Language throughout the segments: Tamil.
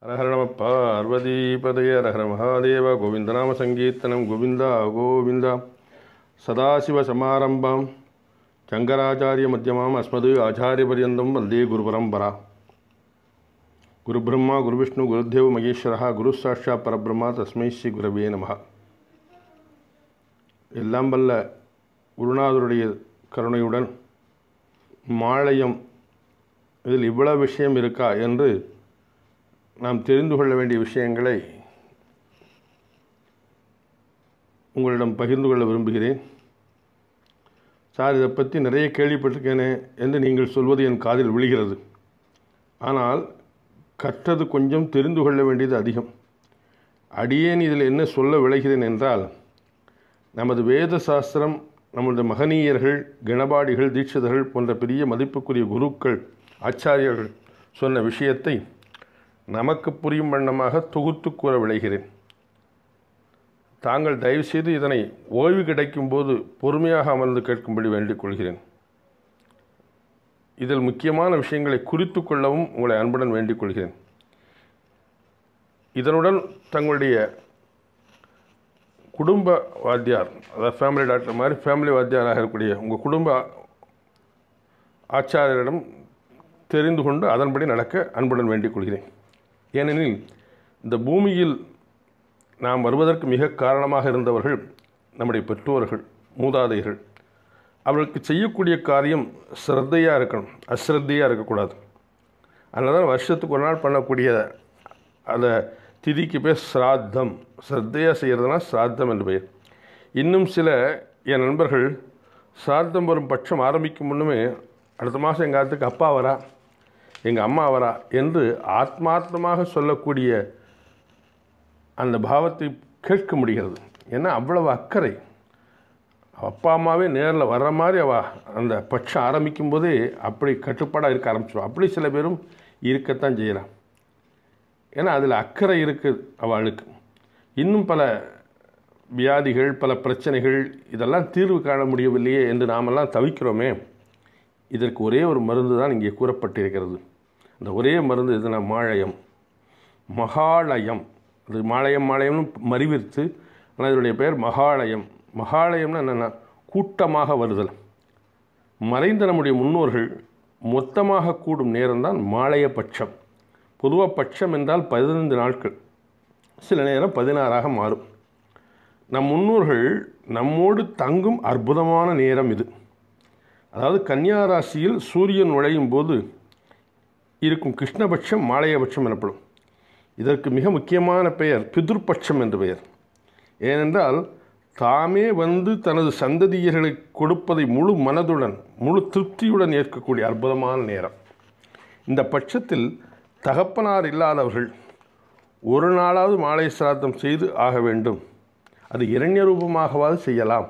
ஹரஹர நம பார்வதீபதய ஹரஹர மகாதேவ கோவிந்தநாம சங்கீர்த்தனம் கோவிந்தா கோவிந்தா சதாசிவசமாரம்பாம் சங்கராச்சாரிய மத்தியமாம் அஸ்மது ஆச்சாரியபரியந்தம் வந்தே குருபரம்பரா குருபிரம்மா குருவிஷ்ணு குருதேவ மகேஸ்வரா குரு சாட்சா பரபிரம்மா தஸ்மை ஸ்ரீ குரவே நம எல்லாம் வல்ல குருநாதருடைய கருணையுடன் மாளையம் இதில் இவ்வளவு விஷயம் இருக்கா என்று நாம் தெரிந்து கொள்ள வேண்டிய விஷயங்களை உங்களிடம் பகிர்ந்து கொள்ள விரும்புகிறேன் சார் இதை பற்றி நிறைய கேள்விப்பட்டிருக்கேனே என்று நீங்கள் சொல்வது என் காதில் விழுகிறது ஆனால் கற்றது கொஞ்சம் தெரிந்து கொள்ள வேண்டியது அதிகம் அடியேன் இதில் என்ன சொல்ல விளைகிறேன் என்றால் நமது வேத சாஸ்திரம் நமது மகனீயர்கள் கணபாடிகள் தீட்சிதர்கள் போன்ற பெரிய மதிப்புக்குரிய குருக்கள் ஆச்சாரியர்கள் சொன்ன விஷயத்தை நமக்கு புரியும் வண்ணமாக தொகுத்து கூற விளைகிறேன் தாங்கள் தயவுசெய்து இதனை ஓய்வு கிடைக்கும்போது பொறுமையாக அமர்ந்து கேட்கும்படி வேண்டிக் கொள்கிறேன் இதில் முக்கியமான விஷயங்களை குறித்து கொள்ளவும் உங்களை அன்புடன் வேண்டிக் கொள்கிறேன் இதனுடன் தங்களுடைய குடும்ப வாத்தியார் அதாவது ஃபேமிலி டாக்டர் மாதிரி ஃபேமிலி வாத்தியாராக இருக்கக்கூடிய உங்கள் குடும்ப ஆச்சாரியரிடம் தெரிந்து கொண்டு அதன்படி நடக்க அன்புடன் வேண்டிக் கொள்கிறேன் ஏனெனில் இந்த பூமியில் நாம் வருவதற்கு மிக காரணமாக இருந்தவர்கள் நம்முடைய பெற்றோர்கள் மூதாதையர்கள் அவர்களுக்கு செய்யக்கூடிய காரியம் ஸ்ரத்தையாக இருக்கணும் அஸ்ரத்தையாக இருக்கக்கூடாது அதனால தான் வருஷத்துக்கு ஒரு நாள் பண்ணக்கூடிய அந்த திதிக்கு பேர் ஸ்ராத்தம் ஸ்ரத்தையாக செய்கிறதுனா ஸ்ராத்தம் என்று பெயர் இன்னும் சில என் நண்பர்கள் ஸ்ராத்தம் வரும் பட்சம் ஆரம்பிக்கும் முன்னுமே அடுத்த மாதம் எங்கள் ஆத்துக்கு அப்பா வரா எங்கள் அம்மா வரா என்று ஆத்மார்த்தமாக சொல்லக்கூடிய அந்த பாவத்தை கேட்க முடிகிறது ஏன்னா அவ்வளவு அக்கறை அப்பா அம்மாவே நேரில் வர்ற மாதிரி அவ அந்த பட்சம் ஆரம்பிக்கும் போதே அப்படி கட்டுப்பாடாக இருக்க ஆரம்பிச்சிடும் அப்படி சில பேரும் இருக்கத்தான் செய்கிறான் ஏன்னா அதில் அக்கறை இருக்குது அவளுக்கு இன்னும் பல வியாதிகள் பல பிரச்சனைகள் இதெல்லாம் தீர்வு காண முடியவில்லையே என்று நாமெல்லாம் தவிக்கிறோமே இதற்கு ஒரே ஒரு மருந்து தான் இங்கே கூறப்பட்டிருக்கிறது அந்த ஒரே மருந்து இதுனா மாழயம் மகாலயம் அது மாலயம் மாலயம்னு மறிவிர்த்து ஆனால் இதனுடைய பெயர் மகாலயம் மகாலயம்னா என்னென்னா கூட்டமாக வருதல் மறைந்த நம்முடைய முன்னோர்கள் மொத்தமாக கூடும் நேரம்தான் மாலைய பட்சம் பொதுவாக பட்சம் என்றால் பதினைந்து நாட்கள் சில நேரம் பதினாறாக மாறும் நம் முன்னோர்கள் நம்மோடு தங்கும் அற்புதமான நேரம் இது அதாவது கன்னியா ராசியில் சூரியன் நுழையும் போது இருக்கும் கிருஷ்ணபட்சம் மாலையபட்சம் எனப்படும் இதற்கு மிக முக்கியமான பெயர் பிதுர்பட்சம் என்று பெயர் ஏனென்றால் தாமே வந்து தனது சந்ததியர்களை கொடுப்பதை முழு மனதுடன் முழு திருப்தியுடன் ஏற்கக்கூடிய அற்புதமான நேரம் இந்த பட்சத்தில் தகப்பனார் இல்லாதவர்கள் ஒரு நாளாவது மாலை சிராத்தம் செய்து ஆக வேண்டும் அது இரண்ய ரூபமாகவாது செய்யலாம்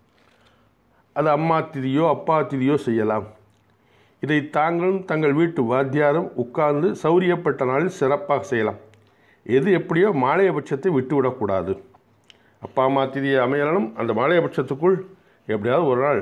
அது அம்மா திதியோ அப்பா திதியோ செய்யலாம் இதை தாங்களும் தங்கள் வீட்டு வாத்தியாரும் உட்கார்ந்து சௌரியப்பட்ட நாளில் சிறப்பாக செய்யலாம் எது எப்படியோ மாலையபட்சத்தை விட்டுவிடக்கூடாது அப்பா அம்மா திதியை அமையலனும் அந்த மாலையபட்சத்துக்குள் எப்படியாவது ஒரு நாள்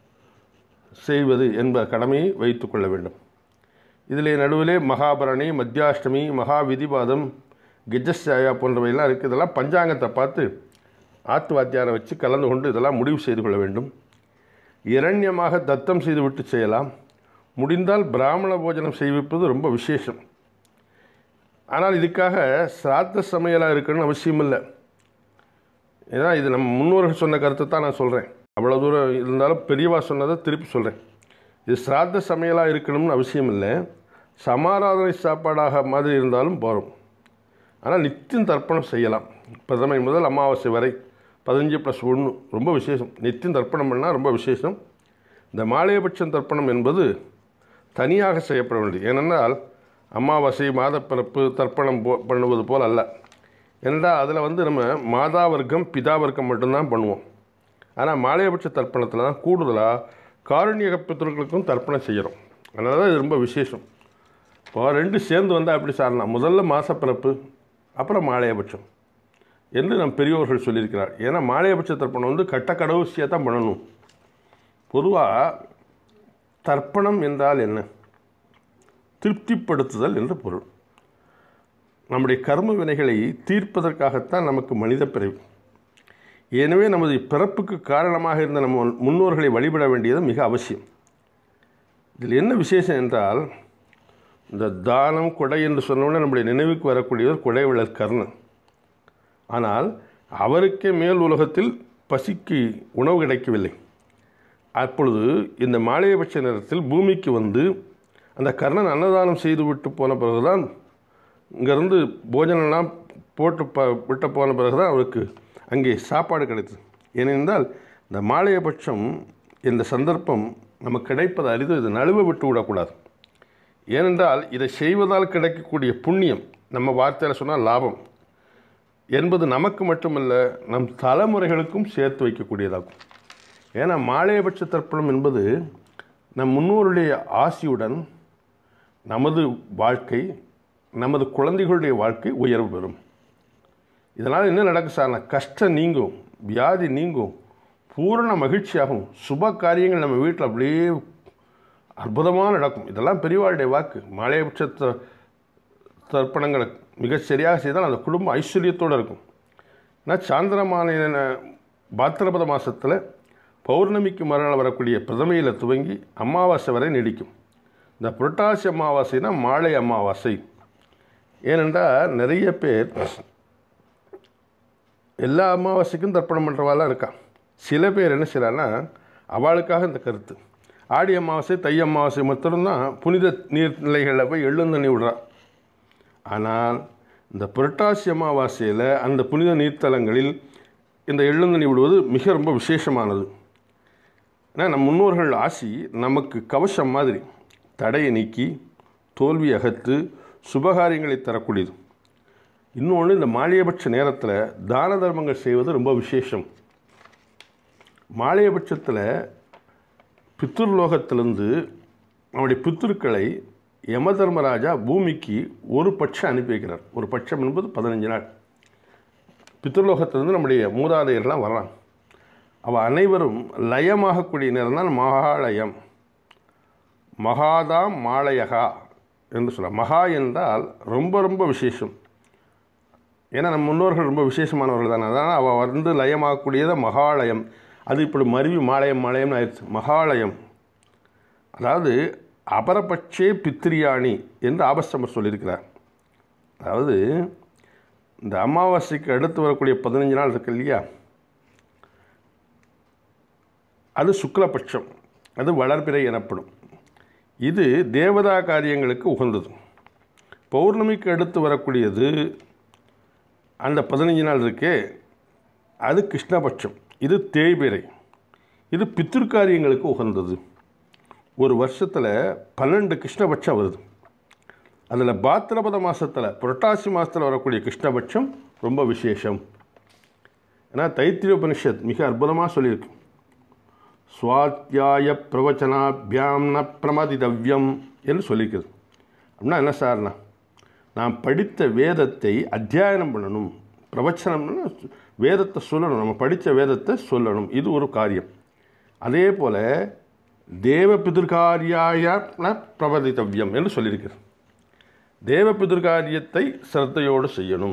செய்வது என்ப கடமையை வைத்துக்கொள்ள வேண்டும் இதிலே நடுவிலே மகாபரணி மத்தியாஷ்டமி மகா விதிபாதம் கெஜஸ்யாயா போன்றவையெல்லாம் இருக்குது இதெல்லாம் பஞ்சாங்கத்தை பார்த்து ஆத்து வாத்தியாரை வச்சு கலந்து கொண்டு இதெல்லாம் முடிவு செய்து கொள்ள வேண்டும் இரண்யமாக தத்தம் செய்து விட்டு செய்யலாம் முடிந்தால் பிராமண போஜனம் செய்விப்பது ரொம்ப விசேஷம் ஆனால் இதுக்காக சிராத்த சமையலாக இருக்கணும்னு அவசியம் இல்லை ஏன்னா இது நம்ம முன்னோர்கள் சொன்ன கருத்தை தான் நான் சொல்கிறேன் அவ்வளோ தூரம் இருந்தாலும் பெரியவா சொன்னதை திருப்பி சொல்கிறேன் இது சிராத்த சமையலாக இருக்கணும்னு அவசியம் இல்லை சமாராதனை சாப்பாடாக மாதிரி இருந்தாலும் போகிறோம் ஆனால் நித்தியம் தர்ப்பணம் செய்யலாம் பிரதமை முதல் அமாவாசை வரை பதினஞ்சு ப்ளஸ் ஒன்று ரொம்ப விசேஷம் நித்தியம் தர்ப்பணம் பண்ணால் ரொம்ப விசேஷம் இந்த மாலையபட்சம் தர்ப்பணம் என்பது தனியாக செய்யப்பட வேண்டியது ஏனென்றால் அமாவாசை மாதப்பிறப்பு தர்ப்பணம் போ பண்ணுவது போல் அல்ல ஏனென்றால் அதில் வந்து நம்ம மாதா வர்க்கம் பிதா வர்க்கம் மட்டும்தான் பண்ணுவோம் ஆனால் மாலையபட்ச தர்ப்பணத்தில் தான் கூடுதலாக காரண்யக பித்தர்களுக்கும் தர்ப்பணம் செய்கிறோம் அதனால தான் இது ரொம்ப விசேஷம் இப்போ ரெண்டு சேர்ந்து வந்தால் எப்படி சார்னா முதல்ல மாசப்பிறப்பு அப்புறம் மாலையபட்சம் என்று நம் பெரியோர்கள் சொல்லியிருக்கிறார் ஏன்னா மாலையபட்ச தர்ப்பணம் வந்து கட்டக்கடவுசியாக தான் பண்ணணும் பொதுவாக தர்ப்பணம் என்றால் என்ன திருப்திப்படுத்துதல் என்று பொருள் நம்முடைய கர்ம வினைகளை தீர்ப்பதற்காகத்தான் நமக்கு மனித பிறவி எனவே நமது பிறப்புக்கு காரணமாக இருந்த நம்ம முன்னோர்களை வழிபட வேண்டியது மிக அவசியம் இதில் என்ன விசேஷம் என்றால் இந்த தானம் கொடை என்று சொன்னோன்னே நம்முடைய நினைவுக்கு வரக்கூடியவர் கொடைவிழர் கர்ணன் ஆனால் அவருக்கே மேல் உலகத்தில் பசிக்கு உணவு கிடைக்கவில்லை அப்பொழுது இந்த மாலையபட்ச நேரத்தில் பூமிக்கு வந்து அந்த கர்ணன் அன்னதானம் செய்துவிட்டு போன பிறகுதான் இங்கேருந்து போஜனம்லாம் போட்டு ப விட்ட போன பிறகுதான் அவருக்கு அங்கே சாப்பாடு கிடைத்தது ஏனென்றால் இந்த மாலையபட்சம் இந்த சந்தர்ப்பம் நமக்கு கிடைப்பது அரிது இது நழுவ விட்டு விடக்கூடாது ஏனென்றால் இதை செய்வதால் கிடைக்கக்கூடிய புண்ணியம் நம்ம வார்த்தையில் சொன்னால் லாபம் என்பது நமக்கு மட்டுமல்ல நம் தலைமுறைகளுக்கும் சேர்த்து வைக்கக்கூடியதாகும் ஏன்னா மாலையபட்ச தர்ப்பணம் என்பது நம் முன்னோருடைய ஆசியுடன் நமது வாழ்க்கை நமது குழந்தைகளுடைய வாழ்க்கை உயர்வு பெறும் இதனால் என்ன நடக்கும் சார் கஷ்டம் நீங்கும் வியாதி நீங்கும் பூரண மகிழ்ச்சியாகும் சுப காரியங்கள் நம்ம வீட்டில் அப்படியே அற்புதமாக நடக்கும் இதெல்லாம் பெரியவாளுடைய வாக்கு மாலையபட்ச த- தர்ப்பணங்களை மிக சரியாக செய்தால் அந்த குடும்பம் ஐஸ்வர்யத்தோடு இருக்கும் ஏன்னா சாந்திரமான பாத்திரபத மாதத்தில் பௌர்ணமிக்கு மறுநாள் வரக்கூடிய பிரதமையில் துவங்கி அமாவாசை வரை நீடிக்கும் இந்த புரட்டாசி அமாவாசைனா மாலை அமாவாசை ஏனென்றால் நிறைய பேர் எல்லா அமாவாசைக்கும் தர்ப்பணம் பண்ணுறவாலாம் இருக்கா சில பேர் என்ன செய்கிறான்னா அவளுக்காக இந்த கருத்து ஆடி அமாவாசை தை அமாவாசை மட்டும்தான் புனித நீர்நிலைகளில் போய் எழுந்தண்ணி விடுறா ஆனால் இந்த புரட்டாசி அமாவாசையில் அந்த புனித நீர்த்தலங்களில் இந்த எழுந்தண்ணி விடுவது மிக ரொம்ப விசேஷமானது ஏன்னா நம் முன்னோர்கள் ஆசி நமக்கு கவசம் மாதிரி தடையை நீக்கி தோல்வி அகத்து சுபகாரியங்களை தரக்கூடியது இன்னொன்று இந்த மாளிகைபட்ச நேரத்தில் தான தர்மங்கள் செய்வது ரொம்ப விசேஷம் மாளிகைபட்சத்தில் பித்ருலோகத்திலிருந்து நம்முடைய பித்ருக்களை யம தர்மராஜா பூமிக்கு ஒரு பட்சம் அனுப்பி வைக்கிறார் ஒரு பட்சம் என்பது பதினஞ்சு நாள் பித்ருலோகத்திலிருந்து நம்முடைய மூதாதையர்லாம் வர்றாங்க அவள் அனைவரும் லயமாகக்கூடிய நேரம் தான் மகாலயம் மகாதாம் மாலயகா என்று சொல்ல மகா என்றால் ரொம்ப ரொம்ப விசேஷம் ஏன்னா நம்ம முன்னோர்கள் ரொம்ப விசேஷமானவர்கள் தானே அதனால் அவள் வந்து லயமாகக்கூடியதை மகாலயம் அது இப்படி மருவி மாலயம் மாலயம்னு ஆயிடுச்சு மகாலயம் அதாவது அபரபட்சே பித்திரியாணி என்று ஆபஸ்தம்பர் சொல்லியிருக்கிறார் அதாவது இந்த அமாவாசைக்கு அடுத்து வரக்கூடிய பதினஞ்சு நாள் இருக்கு இல்லையா அது சுக்லபட்சம் அது வளர்பிறை எனப்படும் இது தேவதா காரியங்களுக்கு உகந்தது பௌர்ணமிக்கு அடுத்து வரக்கூடியது அந்த பதினஞ்சு நாள் இருக்கே அது கிருஷ்ணபட்சம் இது தேய்பிறை இது பித்திருக்காரியங்களுக்கு உகந்தது ஒரு வருஷத்தில் பன்னெண்டு கிருஷ்ணபட்சம் வருது அதில் பாத்திரபத மாதத்தில் புரட்டாசி மாதத்தில் வரக்கூடிய கிருஷ்ணபட்சம் ரொம்ப விசேஷம் ஏன்னா தைத்திரிய உபனிஷத் மிக அற்புதமாக சொல்லியிருக்கு சுவாத்தியாய பிரவச்சனாபியாம் ந பிரமதிதவ்யம் என்று சொல்லியிருக்குது அப்படின்னா என்ன சார்னா நான் படித்த வேதத்தை அத்தியாயனம் பண்ணணும் பிரவச்சனம்னா வேதத்தை சொல்லணும் நம்ம படித்த வேதத்தை சொல்லணும் இது ஒரு காரியம் அதே போல் தேவ பிதிர்காரியாய ந பிரவதித்தவ்யம் என்று சொல்லியிருக்கிறது தேவ பிதிர்காரியத்தை சிரத்தையோடு செய்யணும்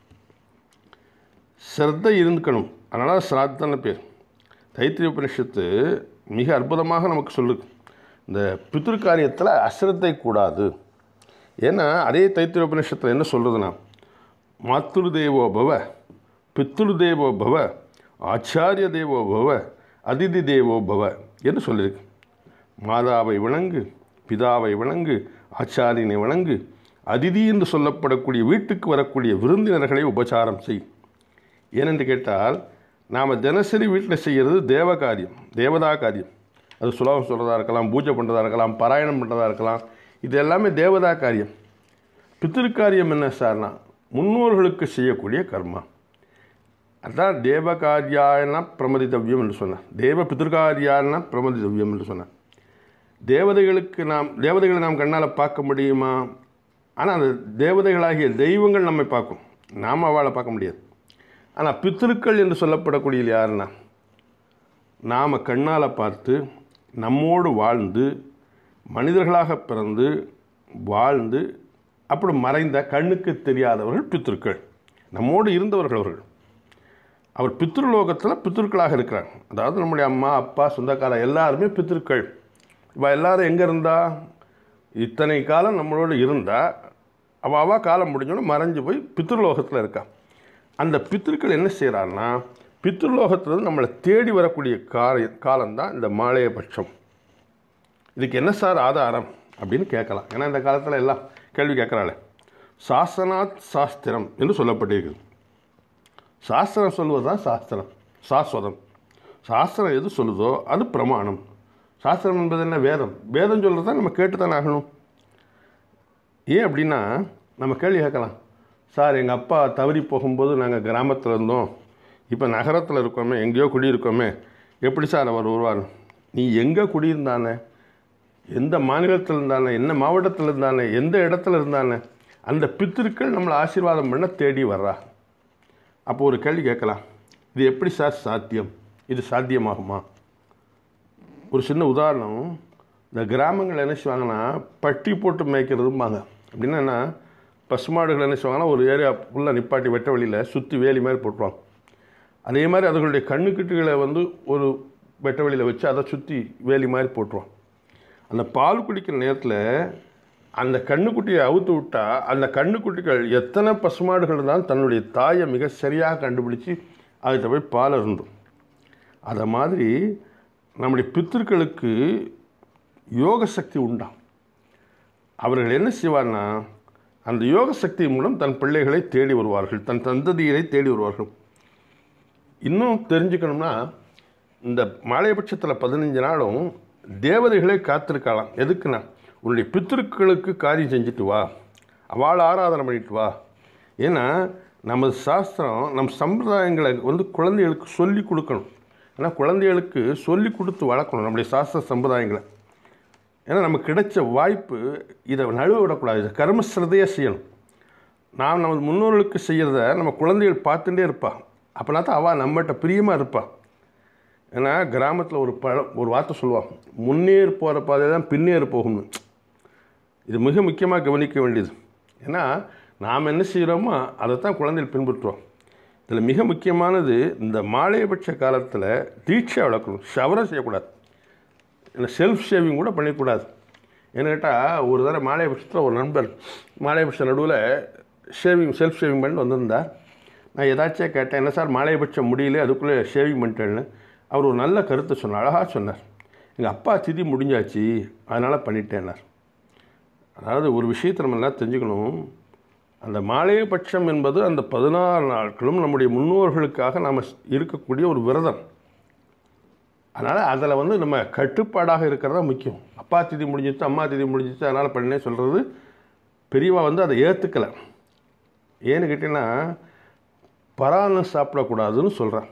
சிரத்தை இருந்துக்கணும் அதனால் சிராத்தன்னு பேர் தைத்திரிய உபனிஷத்து மிக அற்புதமாக நமக்கு சொல்லுது இந்த பித்திருக்காரியத்தில் அசிரத்தை கூடாது ஏன்னா அதே தைத்திரிய உபனிஷத்தில் என்ன சொல்கிறதுனா மாத்ரு தேவோ பவ பித்ரு தேவோ பவ ஆச்சாரிய தேவோ பவ அதிதி தேவோ பவ என்று சொல்லியிருக்கு மாதாவை வணங்கு பிதாவை வணங்கு ஆச்சாரியனை வணங்கு அதிதி என்று சொல்லப்படக்கூடிய வீட்டுக்கு வரக்கூடிய விருந்தினர்களை உபச்சாரம் செய் ஏனென்று கேட்டால் நாம் தினசரி வீட்டில் செய்கிறது தேவ காரியம் தேவதா காரியம் அது சுலபம் சொல்கிறதா இருக்கலாம் பூஜை பண்ணுறதா இருக்கலாம் பாராயணம் பண்ணுறதா இருக்கலாம் இது எல்லாமே தேவதா காரியம் பித்திருக்காரியம் என்ன சார்னா முன்னோர்களுக்கு செய்யக்கூடிய கர்மா அதான் தேவகாரியான பிரமதித்தவ்யம் என்று சொன்னார் தேவ பித்திருக்காரியான பிரமதித்தவ்யம் என்று சொன்னார் தேவதைகளுக்கு நாம் தேவதைகளை நாம் கண்ணால் பார்க்க முடியுமா ஆனால் அந்த தேவதைகளாகிய தெய்வங்கள் நம்மை பார்க்கும் நாம் அவளை பார்க்க முடியாது ஆனால் பித்திருக்கள் என்று சொல்லப்படக்கூடிய யாருன்னா நாம் கண்ணால் பார்த்து நம்மோடு வாழ்ந்து மனிதர்களாக பிறந்து வாழ்ந்து அப்படி மறைந்த கண்ணுக்கு தெரியாதவர்கள் பித்திருக்கள் நம்மோடு இருந்தவர்கள் அவர்கள் அவர் பித்ருலோகத்தில் பித்ருக்களாக இருக்கிறார் அதாவது நம்முடைய அம்மா அப்பா சொந்தக்காரர் எல்லாருமே பித்திருக்கள் இவ எல்லாரும் எங்கே இருந்தா இத்தனை காலம் நம்மளோடு இருந்தா அவ அவ காலம் முடிஞ்சோன்னு மறைஞ்சு போய் பித்ருலோகத்தில் இருக்கா அந்த பித்திருக்கள் என்ன செய்கிறாருன்னா பித்ருலோகத்திலிருந்து நம்மளை தேடி வரக்கூடிய கால காலம்தான் இந்த மாலையபட்சம் இதுக்கு என்ன சார் ஆதாரம் அப்படின்னு கேட்கலாம் ஏன்னா இந்த காலத்தில் எல்லாம் கேள்வி கேட்குறாள் சாசனாத் சாஸ்திரம் என்று சொல்லப்பட்டிருக்குது சாஸ்திரம் சொல்வது தான் சாஸ்திரம் சாஸ்வதம் சாஸ்திரம் எது சொல்லுதோ அது பிரமாணம் சாஸ்திரம் என்பது என்ன வேதம் வேதம் சொல்கிறது தான் நம்ம கேட்டு தானே ஆகணும் ஏன் அப்படின்னா நம்ம கேள்வி கேட்கலாம் சார் எங்கள் அப்பா தவறி போகும்போது நாங்கள் கிராமத்தில் இருந்தோம் இப்போ நகரத்தில் இருக்கோமே எங்கேயோ குடியிருக்கோமே எப்படி சார் அவர் வருவார் நீ எங்கே குடியிருந்தானே எந்த மாநிலத்தில் இருந்தானே என்ன மாவட்டத்தில் இருந்தானே எந்த இடத்துல இருந்தானே அந்த பித்திருக்கள் நம்மளை ஆசீர்வாதம் பண்ண தேடி வர்றா அப்போ ஒரு கேள்வி கேட்கலாம் இது எப்படி சார் சாத்தியம் இது சாத்தியமாகுமா ஒரு சின்ன உதாரணம் இந்த கிராமங்கள் என்ன செய்வாங்கன்னா பட்டி போட்டு மேய்க்கிறதும்பாங்க அப்படின்னா பசுமாடுகள் என்ன செய்வாங்கன்னா ஒரு ஏரியா ஃபுல்லாக நிப்பாட்டி வெட்ட வழியில் சுற்றி வேலி மாதிரி போட்டுருவாங்க அதே மாதிரி அதுகளுடைய கண்ணுக்குட்டிகளை வந்து ஒரு வெட்ட வழியில் வச்சு அதை சுற்றி வேலி மாதிரி போட்டுருவான் அந்த பால் குடிக்கிற நேரத்தில் அந்த கண்ணுக்குட்டியை அவுத்து விட்டா அந்த கண்ணுக்குட்டிகள் எத்தனை பசுமாடுகள் இருந்தாலும் தன்னுடைய தாயை மிக சரியாக கண்டுபிடிச்சி அதுகிட்ட போய் பால் இருந்தும் அதை மாதிரி நம்முடைய பித்திருக்களுக்கு யோக சக்தி உண்டாம் அவர்கள் என்ன செய்வார்னா அந்த யோக சக்தி மூலம் தன் பிள்ளைகளை தேடி வருவார்கள் தன் தந்ததியரை தேடி வருவார்கள் இன்னும் தெரிஞ்சுக்கணும்னா இந்த மாலையபட்சத்தில் பதினஞ்சு நாளும் தேவதைகளே காத்திருக்கலாம் எதுக்குன்னா உன்னுடைய பித்திருக்களுக்கு காரியம் செஞ்சுட்டு வா அவளை ஆராதனை பண்ணிட்டு வா ஏன்னா நமது சாஸ்திரம் நம் சம்பிரதாயங்களை வந்து குழந்தைகளுக்கு சொல்லி கொடுக்கணும் ஏன்னா குழந்தைகளுக்கு சொல்லி கொடுத்து வளர்க்கணும் நம்முடைய சாஸ்திர சம்பிரதாயங்களை ஏன்னா நமக்கு கிடைச்ச வாய்ப்பு இதை நழுவ விடக்கூடாது இதை கர்மஸ்ரதையாக செய்யணும் நாம் நமது முன்னோர்களுக்கு செய்கிறத நம்ம குழந்தைகள் பார்த்துட்டே இருப்பா அப்படின்னா தான் அவள் நம்மகிட்ட பிரியமாக இருப்பாள் ஏன்னா கிராமத்தில் ஒரு பழம் ஒரு வார்த்தை சொல்லுவான் முன்னேறு போகிற பாதை தான் பின்னேறு போகும்னு இது மிக முக்கியமாக கவனிக்க வேண்டியது ஏன்னா நாம் என்ன செய்கிறோமோ அதை தான் குழந்தைகள் பின்பற்றுவோம் இதில் மிக முக்கியமானது இந்த மாலையபட்ச காலத்தில் தீட்சை வளர்க்கணும் ஷவரம் செய்யக்கூடாது ஏன்னா செல்ஃப் ஷேவிங் கூட பண்ணிக்கூடாது ஏன்னு கேட்டால் ஒரு தடவை மாலையபட்சத்தில் ஒரு நண்பர் மாலையபட்ச நடுவில் ஷேவிங் செல்ஃப் ஷேவிங் பண்ணிட்டு வந்திருந்தார் நான் ஏதாச்சும் கேட்டேன் என்ன சார் மாலையபட்சம் முடியல அதுக்குள்ளே ஷேவிங் பண்ணிட்டேன்னு அவர் ஒரு நல்ல கருத்தை சொன்னார் அழகாக சொன்னார் எங்கள் அப்பா திதி முடிஞ்சாச்சு அதனால் பண்ணிட்டேன்னார் அதாவது ஒரு விஷயத்தை நம்ம எல்லாம் தெரிஞ்சுக்கணும் அந்த மாலையபட்சம் என்பது அந்த பதினாறு நாட்களும் நம்முடைய முன்னோர்களுக்காக நாம் இருக்கக்கூடிய ஒரு விரதம் அதனால் அதில் வந்து நம்ம கட்டுப்பாடாக இருக்கிறது தான் முக்கியம் அப்பா திதி முடிஞ்சிச்சு அம்மா திதி முடிஞ்சிச்சு அதனால் பண்ணே சொல்கிறது பெரியவா வந்து அதை ஏற்றுக்கலை ஏன்னு கேட்டிங்கன்னா பராணம் சாப்பிடக்கூடாதுன்னு சொல்கிறேன்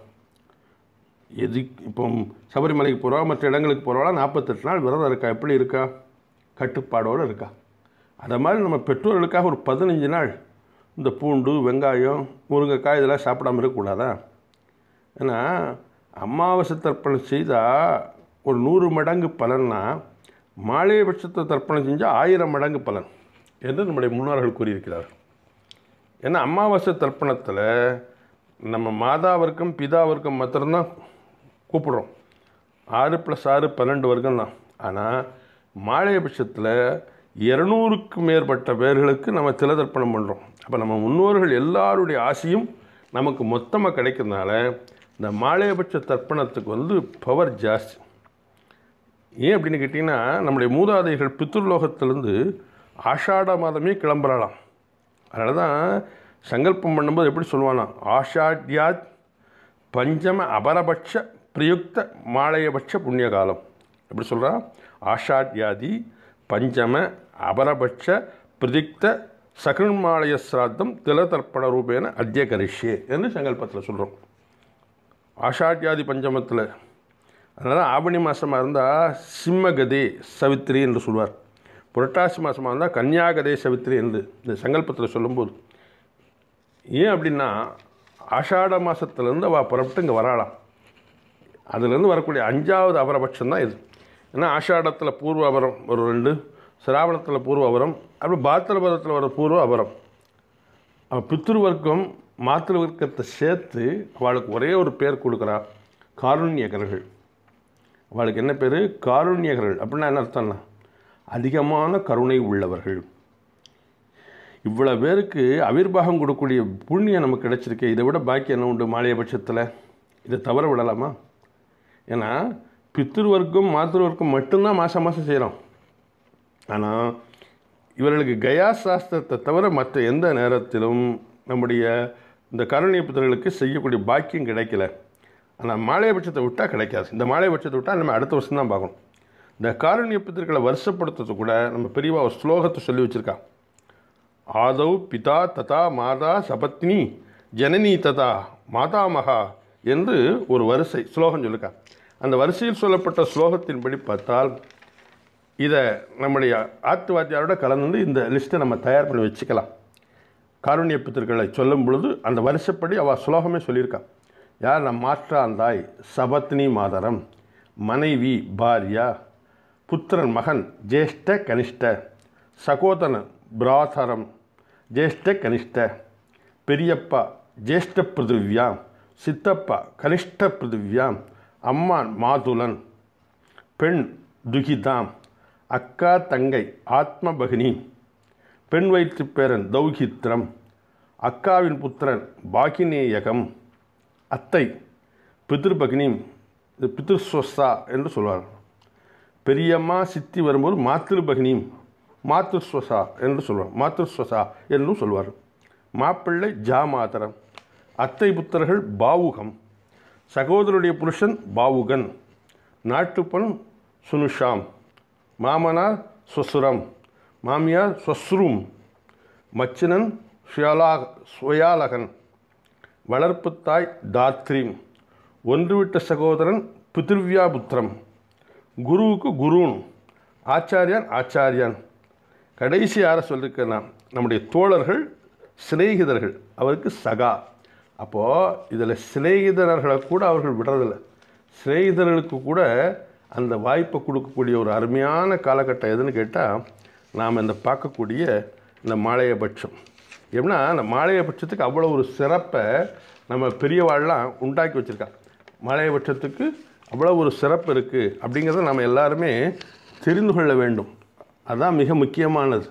எது இப்போ சபரிமலைக்கு போகிறா மற்ற இடங்களுக்கு போகிறவளா நாற்பத்தெட்டு நாள் விரதம் இருக்கா எப்படி இருக்கா கட்டுப்பாடோடு இருக்கா அதை மாதிரி நம்ம பெற்றோர்களுக்காக ஒரு பதினஞ்சு நாள் இந்த பூண்டு வெங்காயம் முருங்கைக்காய் இதெல்லாம் சாப்பிடாம இருக்கக்கூடாதா ஏன்னா அமாவாசை தர்ப்பணம் செய்தால் ஒரு நூறு மடங்கு பலன்னா மாலையபட்சத்தை தர்ப்பணம் செஞ்சால் ஆயிரம் மடங்கு பலன் என்று நம்முடைய முன்னோர்கள் கூறியிருக்கிறார் ஏன்னா அமாவாசை தர்ப்பணத்தில் நம்ம மாதாவிற்கும் பிதாவிற்கும் மாத்திரம்தான் கூப்பிடுறோம் ஆறு ப்ளஸ் ஆறு பன்னெண்டு வர்க்கம் தான் ஆனால் மாலையபட்சத்தில் இரநூறுக்கு மேற்பட்ட பேர்களுக்கு நம்ம திலதர்ப்பணம் பண்ணுறோம் அப்போ நம்ம முன்னோர்கள் எல்லாருடைய ஆசையும் நமக்கு மொத்தமாக கிடைக்கிறதுனால இந்த மாலையபட்ச தர்ப்பணத்துக்கு வந்து பவர் ஜாஸ்தி ஏன் அப்படின்னு கேட்டிங்கன்னா நம்முடைய மூதாதைகள் பித்ருலோகத்திலேருந்து ஆஷாட மாதமே கிளம்புறாளாம் அதனால தான் சங்கல்பம் பண்ணும்போது எப்படி சொல்லுவானா ஆஷாட்யாத் பஞ்சம அபரபட்ச பிரயுக்த மாலையபட்ச புண்ணிய காலம் எப்படி சொல்கிறா ஆஷாட்யாதி பஞ்சம அபரபட்ச பிரதிக்த சகன்மாலய சிராத்தம் திலதர்ப்பண ரூபேன அத்திய கரிஷ்யே என்று சங்கல்பத்தில் சொல்கிறோம் ஆஷாட்யாதி பஞ்சமத்தில் அதனால் ஆவணி மாதமாக இருந்தால் சிம்மகதே சவித்ரி என்று சொல்வார் புரட்டாசி மாதமாக இருந்தால் கன்னியாகதே சவித்ரி என்று இந்த சங்கல்பத்தில் சொல்லும்போது ஏன் அப்படின்னா ஆஷாட மாதத்துலேருந்து அவள் புறப்பட்டு இங்கே வராளாம் அதுலேருந்து வரக்கூடிய அஞ்சாவது அபரபட்சம் தான் இது ஏன்னா ஆஷாடத்தில் பூர்வ அபரம் ஒரு ரெண்டு சிராவணத்தில் பூர்வ அபரம் அப்படி பாத்திரபதத்தில் வர பூர்வ அபரம் அவள் பித்ருவர்க்கம் மாத்திருவர்க்கத்தை சேர்த்து அவளுக்கு ஒரே ஒரு பேர் கொடுக்குறா காருண்யகர்கள் அவளுக்கு என்ன பேர் காருண்யகர்கள் அப்படின்னா என்ன அர்த்தம்னா அதிகமான கருணை உள்ளவர்கள் இவ்வளோ பேருக்கு அவிர்வாகம் கொடுக்கக்கூடிய புண்ணியம் நமக்கு கிடைச்சிருக்கு இதை விட பாக்கி என்ன உண்டு மாலைய பட்சத்தில் இதை தவற விடலாமா ஏன்னா பித்ருவர்க்கம் மாத்திருவர்க்கம் மட்டும்தான் மாதம் மாதம் செய்கிறோம் ஆனால் இவர்களுக்கு கயா சாஸ்திரத்தை தவிர மற்ற எந்த நேரத்திலும் நம்முடைய இந்த கருணிய புத்தர்களுக்கு செய்யக்கூடிய பாக்கியம் கிடைக்கல ஆனால் மாலையபட்சத்தை விட்டால் கிடைக்காது இந்த மாலையபட்சத்தை விட்டால் நம்ம அடுத்த வருஷம் தான் பார்க்கணும் இந்த காருண்ய பித்தர்களை வருஷப்படுத்துறது கூட நம்ம பெரியவா ஒரு ஸ்லோகத்தை சொல்லி வச்சுருக்கா ஆதவ் பிதா ததா மாதா சபத்னி ஜனனி ததா மாதாமகா என்று ஒரு வரிசை ஸ்லோகம் சொல்லிருக்கா அந்த வரிசையில் சொல்லப்பட்ட ஸ்லோகத்தின்படி பார்த்தால் இதை நம்முடைய ஆத்துவாத்தியாரோட கலந்து இந்த லிஸ்ட்டை நம்ம தயார் பண்ணி வச்சுக்கலாம் காருண்ய பித்தர்களை சொல்லும் பொழுது அந்த வருஷப்படி அவள் ஸ்லோகமே சொல்லியிருக்கா யார் நம் மாற்றாந்தாய் சபத்னி மாதரம் மனைவி பாரியா புத்திரன் மகன் ஜேஷ்ட கனிஷ்ட சகோதரன் பிராதரம் ஜேஷ்ட கனிஷ்ட பெரியப்பா ஜேஷ்ட பிருதிவ்யாம் சித்தப்பா கனிஷ்ட பிருதிவ்யாம் அம்மான் மாதுலன் பெண் துகிதாம் அக்கா தங்கை ஆத்ம பகினி பெண் வயிற்று பேரன் தௌஹித்ரம் அக்காவின் புத்திரன் பாகினேயகம் அத்தை பிதிர்பகினி இது பிதிர்ஸ்வஸ்தா என்று சொல்வார் பெரியம்மா சித்தி வரும்போது மாத்திருபகினி மாத்திருஸ்வசா என்று சொல்வார் மாத்திருஸ்வசா என்றும் சொல்வார் மாப்பிள்ளை ஜாமாதரம் அத்தை புத்திரர்கள் பாவுகம் சகோதரருடைய புருஷன் பாவுகன் நாட்டுப்பண் சுனுஷாம் மாமனார் ஸ்வசுரம் மாமியார் ஸ்வஸ்ரும் மச்சினன் சுயலா சுயாலகன் வளர்ப்புத்தாய் தாத்ரீம் ஒன்றுவிட்ட சகோதரன் பிதிர்வியாபுத்திரம் குருவுக்கு குருன் ஆச்சாரியான் ஆச்சாரியான் கடைசி யாரை சொல்லியிருக்கேன்னா நம்முடைய தோழர்கள் சிநேகிதர்கள் அவருக்கு சகா அப்போது இதில் சிநேகிதர்களை கூட அவர்கள் விடுறதில்ல சிநேகிதர்களுக்கு கூட அந்த வாய்ப்பை கொடுக்கக்கூடிய ஒரு அருமையான காலகட்டம் எதுன்னு கேட்டால் நாம் இந்த பார்க்கக்கூடிய இந்த மாலையபட்சம் எப்படின்னா அந்த மாலையபட்சத்துக்கு அவ்வளோ ஒரு சிறப்பை நம்ம பெரியவாள்லாம் உண்டாக்கி வச்சுருக்காங்க மாலையபட்சத்துக்கு அவ்வளோ ஒரு சிறப்பு இருக்குது அப்படிங்கிறத நம்ம எல்லாருமே தெரிந்து கொள்ள வேண்டும் அதுதான் மிக முக்கியமானது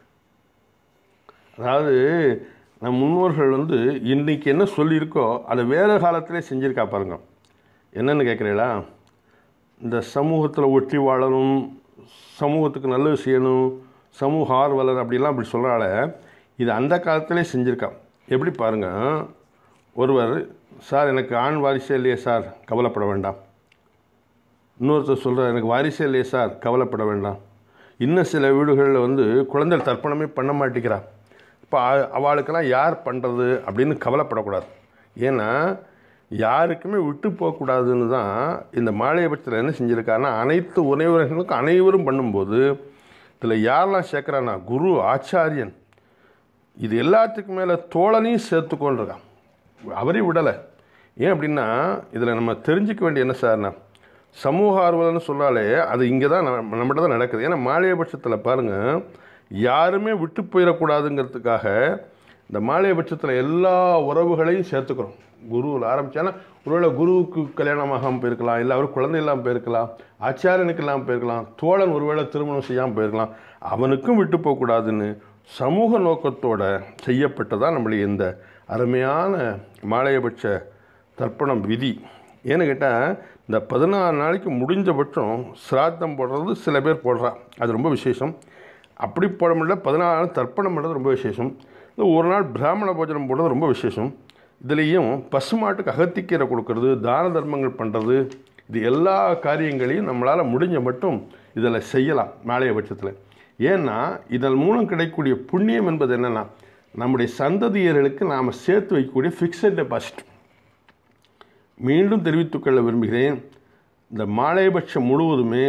அதாவது நம் முன்னோர்கள் வந்து இன்றைக்கி என்ன சொல்லியிருக்கோ அதை வேறு காலத்திலே செஞ்சுருக்கா பாருங்க என்னென்னு கேட்குறீங்களா இந்த சமூகத்தில் ஒட்டி வாழணும் சமூகத்துக்கு நல்லது செய்யணும் சமூக ஆர்வலர் அப்படிலாம் அப்படி சொல்கிறால இது அந்த காலத்திலே செஞ்சுருக்கான் எப்படி பாருங்கள் ஒருவர் சார் எனக்கு ஆண் வாரிசே இல்லையே சார் கவலைப்பட வேண்டாம் இன்னொருத்தர் சொல்கிறார் எனக்கு வாரிசே இல்லையே சார் கவலைப்பட வேண்டாம் இன்னும் சில வீடுகளில் வந்து குழந்தை தர்ப்பணமே பண்ண மாட்டேங்கிறா இப்போ அவளுக்கெல்லாம் யார் பண்ணுறது அப்படின்னு கவலைப்படக்கூடாது ஏன்னா யாருக்குமே விட்டு போகக்கூடாதுன்னு தான் இந்த மாலையபட்சத்தில் என்ன செஞ்சுருக்காருன்னா அனைத்து உறவினர்களுக்கும் அனைவரும் பண்ணும்போது இதில் யாரெல்லாம் சேர்க்குறான்னா குரு ஆச்சாரியன் இது எல்லாத்துக்கும் மேலே தோழனையும் சேர்த்துக்கொண்டிருக்கான் அவரையும் விடலை ஏன் அப்படின்னா இதில் நம்ம தெரிஞ்சுக்க வேண்டிய என்ன சார்னா சமூக ஆர்வலர்னு சொன்னாலே அது இங்கே தான் நம்ம நம்மகிட்ட தான் நடக்குது ஏன்னா மாலையபட்சத்தில் பாருங்கள் யாருமே விட்டு போயிடக்கூடாதுங்கிறதுக்காக இந்த மாலையபட்சத்தில் எல்லா உறவுகளையும் சேர்த்துக்கிறோம் குருவில் ஆரம்பித்தானா ஒருவேளை குருவுக்கு கல்யாணமாகாமல் போயிருக்கலாம் இல்லை அவர் குழந்தை இல்லாமல் போயிருக்கலாம் ஆச்சாரியனுக்கு இல்லாமல் போயிருக்கலாம் தோழன் ஒருவேளை திருமணம் செய்யாமல் போயிருக்கலாம் அவனுக்கும் விட்டு போகக்கூடாதுன்னு சமூக நோக்கத்தோட செய்யப்பட்டதான் நம்மளுடைய இந்த அருமையான மாலையபட்ச தர்ப்பணம் விதி ஏன்னு கேட்டால் இந்த பதினாறு நாளைக்கு முடிஞ்சபட்சம் சிராத்தம் போடுறது சில பேர் போடுறா அது ரொம்ப விசேஷம் அப்படி போட முடியல பதினாறு நாள் தர்ப்பணம் பண்ணுறது ரொம்ப விசேஷம் இந்த ஒரு நாள் பிராமண போஜனம் போடுறது ரொம்ப விசேஷம் இதுலேயும் பசுமாட்டுக்கு அகத்திக்கீரை கொடுக்கறது தான தர்மங்கள் பண்ணுறது இது எல்லா காரியங்களையும் நம்மளால் முடிஞ்ச மட்டும் இதில் செய்யலாம் நாளைய பட்சத்தில் ஏன்னா இதன் மூலம் கிடைக்கக்கூடிய புண்ணியம் என்பது என்னென்னா நம்முடைய சந்ததியர்களுக்கு நாம் சேர்த்து வைக்கக்கூடிய ஃபிக்ஸட் டெபாசிட் மீண்டும் தெரிவித்துக்கொள்ள விரும்புகிறேன் இந்த மாலையபட்சம் முழுவதுமே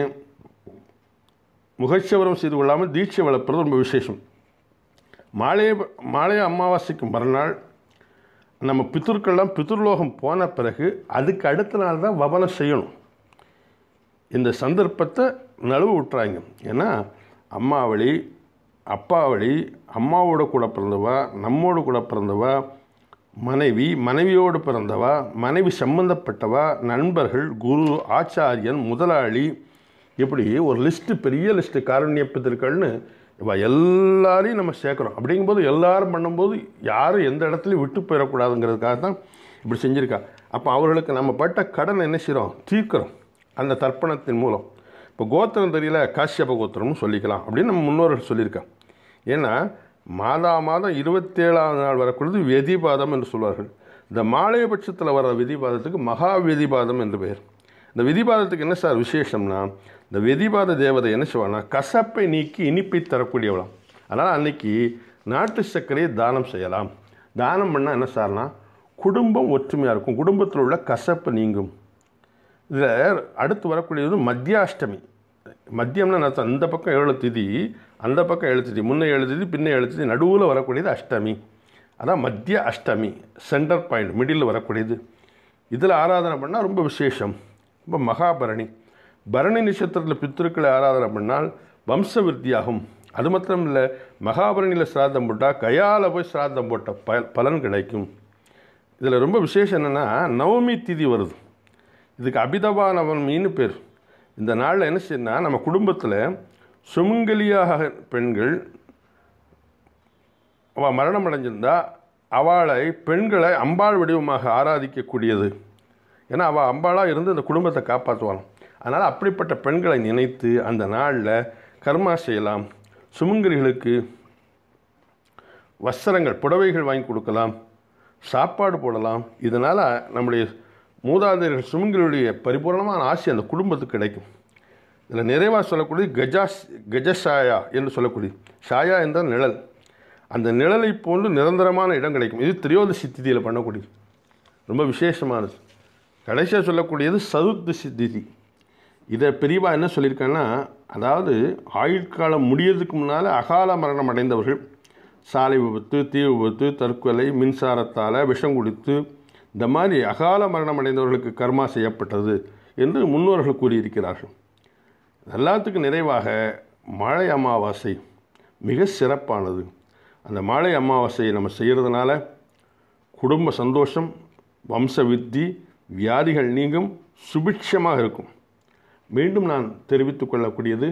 முகச்சவரம் செய்து கொள்ளாமல் தீட்சை வளர்ப்பது ரொம்ப விசேஷம் மாலைய மாலைய அமாவாசைக்கு மறுநாள் நம்ம பித்துர்கள்லாம் பித்ருலோகம் போன பிறகு அதுக்கு அடுத்த நாள் தான் வபனம் செய்யணும் இந்த சந்தர்ப்பத்தை நழுவு விட்டுறாங்க ஏன்னா அம்மா வழி அப்பா வழி அம்மாவோட கூட பிறந்தவா நம்மோடு கூட பிறந்தவா மனைவி மனைவியோடு பிறந்தவா மனைவி சம்பந்தப்பட்டவா நண்பர்கள் குரு ஆச்சாரியன் முதலாளி இப்படி ஒரு லிஸ்ட்டு பெரிய லிஸ்ட்டு காரண்ய பித்திருக்கள்னு இவ எல்லாரையும் நம்ம சேர்க்குறோம் அப்படிங்கும்போது எல்லாரும் பண்ணும்போது யாரும் எந்த இடத்துலையும் விட்டு போயிடக்கூடாதுங்கிறதுக்காக தான் இப்படி செஞ்சுருக்கா அப்போ அவர்களுக்கு நம்ம பட்ட கடன் என்ன செய்கிறோம் தீர்க்கிறோம் அந்த தர்ப்பணத்தின் மூலம் இப்போ கோத்திரம் தெரியல காஷ்யப கோத்திரம்னு சொல்லிக்கலாம் அப்படின்னு நம்ம முன்னோர்கள் சொல்லியிருக்காங்க ஏன்னா மாதா மாதம் இருபத்தேழாம் நாள் வரக்கூடியது வெதிபாதம் என்று சொல்வார்கள் இந்த மாலையபட்சத்தில் வர விதிபாதத்துக்கு மகா வெதிபாதம் என்று பெயர் இந்த விதிபாதத்துக்கு என்ன சார் விசேஷம்னா இந்த வெதிபாத தேவதை என்ன செய்வானா கசப்பை நீக்கி இனிப்பை தரக்கூடியவளாம் அதனால் அன்னைக்கு நாட்டு சர்க்கரையை தானம் செய்யலாம் தானம் பண்ணால் என்ன சார்னா குடும்பம் ஒற்றுமையாக இருக்கும் குடும்பத்தில் உள்ள கசப்பு நீங்கும் இதில் அடுத்து வரக்கூடியது மத்தியாஷ்டமி மத்தியம்னா அர்த்தம் இந்த பக்கம் ஏழு திதி அந்த பக்கம் ஏழு திதி முன்னே ஏழு திதி பின்னே ஏழு திதி நடுவில் வரக்கூடியது அஷ்டமி அதான் மத்திய அஷ்டமி சென்டர் பாயிண்ட் மிடில் வரக்கூடியது இதில் ஆராதனை பண்ணால் ரொம்ப விசேஷம் ரொம்ப மகாபரணி பரணி நட்சத்திரத்தில் பித்திருக்களை ஆராதனை பண்ணால் வம்ச விருத்தியாகும் அது மாத்திரம் இல்லை மகாபரணியில் சிராதம் போட்டால் கையால் போய் சிராதம் போட்ட ப பலன் கிடைக்கும் இதில் ரொம்ப விசேஷம் என்னென்னா நவமி திதி வருது இதுக்கு அபிதவா நவமின்னு பேர் இந்த நாளில் என்ன செய்யணும்னா நம்ம குடும்பத்தில் சுமங்கலியாக பெண்கள் அவள் மரணம் அடைஞ்சிருந்தா அவளை பெண்களை அம்பாள் வடிவமாக ஆராதிக்கக்கூடியது ஏன்னா அவள் அம்பாளாக இருந்து அந்த குடும்பத்தை காப்பாற்றுவாள் அதனால் அப்படிப்பட்ட பெண்களை நினைத்து அந்த நாளில் கர்மா செய்யலாம் சுமங்கலிகளுக்கு வஸ்திரங்கள் புடவைகள் வாங்கி கொடுக்கலாம் சாப்பாடு போடலாம் இதனால் நம்முடைய மூதாதையர்கள் சுமங்கலுடைய பரிபூர்ணமான ஆசை அந்த குடும்பத்துக்கு கிடைக்கும் இதில் நிறைவாக சொல்லக்கூடிய கஜாஸ் கஜசாயா என்று சொல்லக்கூடிய சாயா என்றால் நிழல் அந்த நிழலை போன்று நிரந்தரமான இடம் கிடைக்கும் இது திரியோதசி திதியில் பண்ணக்கூடியது ரொம்ப விசேஷமானது கடைசியாக சொல்லக்கூடியது சதுர்தசி திதி இதை பெரியவா என்ன சொல்லியிருக்காங்கன்னா அதாவது ஆயுட்காலம் முடியறதுக்கு முன்னால் அகால மரணம் அடைந்தவர்கள் சாலை விபத்து தீ விபத்து தற்கொலை மின்சாரத்தால் விஷம் குடித்து இந்த மாதிரி அகால மரணம் அடைந்தவர்களுக்கு கர்மா செய்யப்பட்டது என்று முன்னோர்கள் கூறியிருக்கிறார்கள் எல்லாத்துக்கும் நிறைவாக மாலை அமாவாசை மிக சிறப்பானது அந்த மாலை அமாவாசையை நம்ம செய்கிறதுனால குடும்ப சந்தோஷம் வம்ச வித்தி வியாதிகள் நீங்கும் சுபிட்சமாக இருக்கும் மீண்டும் நான் தெரிவித்துக் கொள்ளக்கூடியது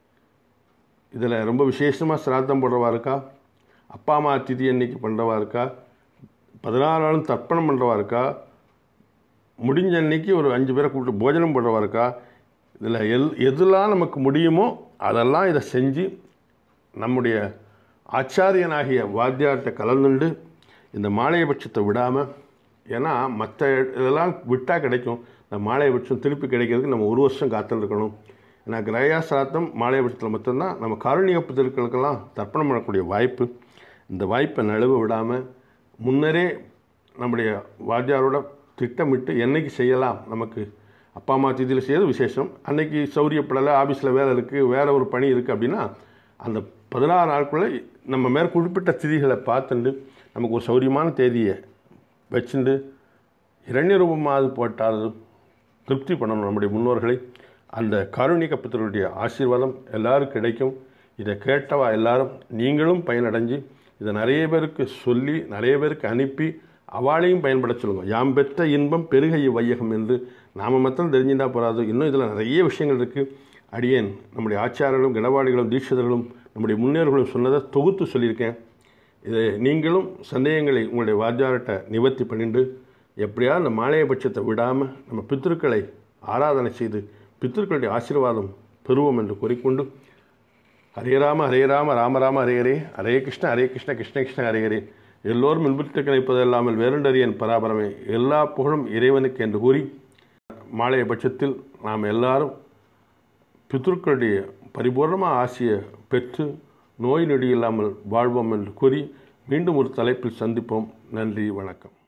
இதில் ரொம்ப விசேஷமாக சிராத்தம் போடுறவா இருக்கா அப்பா அம்மா திதி அன்னைக்கு பண்ணுறவா இருக்கா பதினாறு நாளும் தர்ப்பணம் பண்ணுறவா இருக்கா முடிஞ்ச அன்னைக்கு ஒரு அஞ்சு பேரை கூப்பிட்டு போஜனம் போடுறவா இருக்கா இதில் எல் எதெல்லாம் நமக்கு முடியுமோ அதெல்லாம் இதை செஞ்சு நம்முடைய ஆச்சாரியனாகிய வாத்தியார்கிட்ட கலந்துண்டு இந்த மாலையபட்சத்தை விடாமல் ஏன்னா மற்ற இதெல்லாம் விட்டால் கிடைக்கும் இந்த மாலையபட்சம் திருப்பி கிடைக்கிறதுக்கு நம்ம ஒரு வருஷம் காத்துருக்கணும் ஏன்னா கிரயா சாத்தம் மாலையபட்சத்தில் மட்டும்தான் நம்ம காரணிக புத்தர்களுக்கெல்லாம் தர்ப்பணம் பண்ணக்கூடிய வாய்ப்பு இந்த வாய்ப்பை நழுவ விடாமல் முன்னரே நம்முடைய வாத்தியாரோட திட்டமிட்டு என்னைக்கு செய்யலாம் நமக்கு அப்பா அம்மா திதியில் செய்யறது விசேஷம் அன்னைக்கு சௌரியப்படலை ஆஃபீஸில் வேலை இருக்குது வேறு ஒரு பணி இருக்குது அப்படின்னா அந்த பதினாறு நாட்குள்ளே நம்ம மேற் குறிப்பிட்ட திதிகளை பார்த்துண்டு நமக்கு ஒரு சௌரியமான தேதியை வச்சுண்டு இரண்ய ரூபமாவது போட்டால் திருப்தி பண்ணணும் நம்முடைய முன்னோர்களை அந்த காருணிக புத்தருடைய ஆசீர்வாதம் எல்லாருக்கும் கிடைக்கும் இதை கேட்டவா எல்லாரும் நீங்களும் பயனடைஞ்சு இதை நிறைய பேருக்கு சொல்லி நிறைய பேருக்கு அனுப்பி அவளையும் பயன்பட சொல்லுங்கள் யாம் பெற்ற இன்பம் பெருகை வையகம் என்று நாம் மாத்திரம் தெரிஞ்சுட்டா போகாது இன்னும் இதில் நிறைய விஷயங்கள் இருக்குது அடியேன் நம்முடைய ஆச்சாரர்களும் கடவாளிகளும் தீட்சிதர்களும் நம்முடைய முன்னேறுகளும் சொன்னதை தொகுத்து சொல்லியிருக்கேன் இதை நீங்களும் சந்தேகங்களை உங்களுடைய வாத்தியார்கிட்ட நிவர்த்தி பண்ணிட்டு எப்படியாவது அந்த மாலையபட்சத்தை விடாமல் நம்ம பித்திருக்களை ஆராதனை செய்து பித்திருக்களுடைய ஆசீர்வாதம் பெறுவோம் என்று கூறிக்கொண்டு ஹரே ராம ஹரே ராம ராம ராம ஹரே ஹரே ஹரே கிருஷ்ண ஹரே கிருஷ்ண கிருஷ்ண கிருஷ்ண ஹரே ஹரே எல்லோரும் இன்பத்து கிடைப்பதல்லாமல் வேறண்டறியன் பராபரமே எல்லா புகழும் இறைவனுக்கு என்று கூறி மாலைய பட்சத்தில் நாம் எல்லாரும் பித்ருக்களுடைய பரிபூர்ணமாக ஆசையை பெற்று நோய் நொடி இல்லாமல் வாழ்வோம் என்று கூறி மீண்டும் ஒரு தலைப்பில் சந்திப்போம் நன்றி வணக்கம்